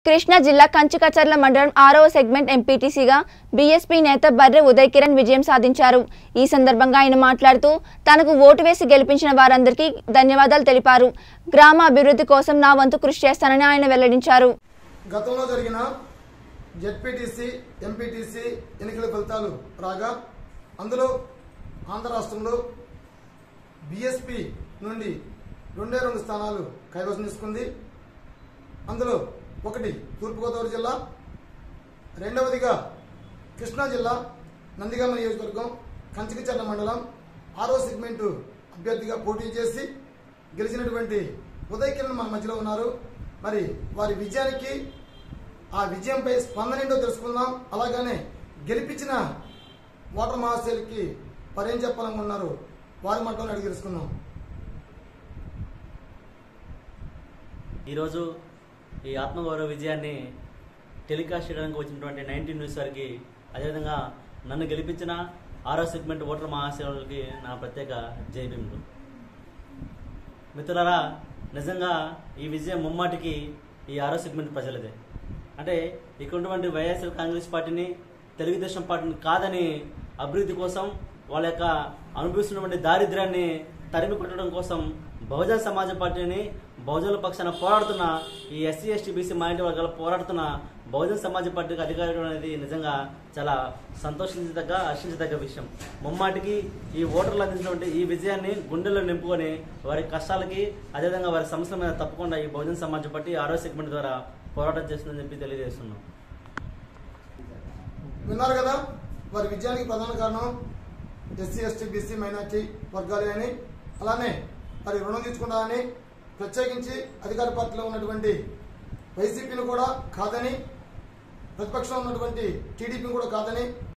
కృష్ణా జిల్లా కంచికచర్ల మండలం ఆరవ సెగ్మెంట్ ఎంపీటీసీగా బీఎస్పీ నేత బర్రె ఉదయ్ కిరణ్ విజయం సాధించారు ఈ సందర్భంగా ఆయన మాట్లాడుతూ తనకు ఓటు వేసి గెలిపించిన వారందరికీ ధన్యవాదాలు తెలిపారు గ్రామ అభివృద్ధి కోసం నా వంతు కృషి చేస్తానని ఆయన వెల్లడించారు గతంలో జరిగిన జెడ్పీటీసీ ఎంపీటీసీ ఎన్నికల ఫలితాలు రాగా అందులో ఆంధ్ర రాష్ట్రంలో బీఎస్పీ నుండి రెండే రెండు స్థానాలు కైవసం చేసుకుంది అందులో ఒకటి తూర్పుగోదావరి జిల్లా రెండవదిగా కృష్ణా జిల్లా నందిగామ నియోజకవర్గం కంచికచర్ల మండలం ఆరో సెగ్మెంటు అభ్యర్థిగా పోటీ చేసి గెలిచినటువంటి ఉదయ్ కిరణ్ మన మధ్యలో ఉన్నారు మరి వారి విజయానికి ఆ విజయంపై స్పందన ఏంటో తెలుసుకుందాం అలాగనే గెలిపించిన ఓటర్ మహాశయులకి పరేం చెప్పాలనుకున్నారు వారి మాటలో అడిగి తెలుసుకుందాం ఈరోజు ఈ ఆత్మగౌరవ విజయాన్ని టెలికాస్ట్ చేయడానికి వచ్చినటువంటి నైన్టీన్ న్యూస్ వారికి అదేవిధంగా నన్ను గెలిపించిన ఆరో సెగ్మెంట్ ఓటర్ మహాశయులకి నా ప్రత్యేక జైభీములు మిత్రులారా నిజంగా ఈ విజయం ముమ్మాటికి ఈ ఆరో సెగ్మెంట్ ప్రజలదే అంటే ఇక్కడ ఉన్నటువంటి వైఎస్ఆర్ కాంగ్రెస్ పార్టీని తెలుగుదేశం పార్టీని కాదని అభివృద్ధి కోసం వాళ్ళ యొక్క అనుభవిస్తున్నటువంటి దారిద్ర్యాన్ని తరిమి కొట్టడం కోసం బహుజన సమాజ పార్టీని బహుజనుల పక్షాన పోరాడుతున్న ఈ ఎస్సీ ఎస్టీ బీసీ మైనార్టీ వర్గాలు పోరాడుతున్న బహుజన సమాజ పార్టీకి అధికారం అనేది నిజంగా చాలా సంతోషించదగ్గ హర్షించదగ్గ విషయం ముమ్మాటికి ఈ ఓటర్లు అందించినటువంటి ఈ విజయాన్ని గుండెల్లో నింపుకొని వారి కష్టాలకి అదేవిధంగా వారి సమస్యల మీద తప్పకుండా ఈ బహుజన సమాజ పార్టీ ఆరో సెగ్మెంట్ ద్వారా పోరాటం చేస్తుందని చెప్పి తెలియజేస్తున్నాం విన్నారు కదా వారి విజయానికి ప్రధాన కారణం ఎస్సీ ఎస్టీ బీసీ మైనార్టీ వర్గాలే అని అలానే మరి రుణం తీసుకుంటారని ప్రత్యేకించి అధికార పార్టీలో ఉన్నటువంటి వైసీపీని కూడా కాదని ప్రతిపక్షంలో ఉన్నటువంటి టీడీపీని కూడా కాదని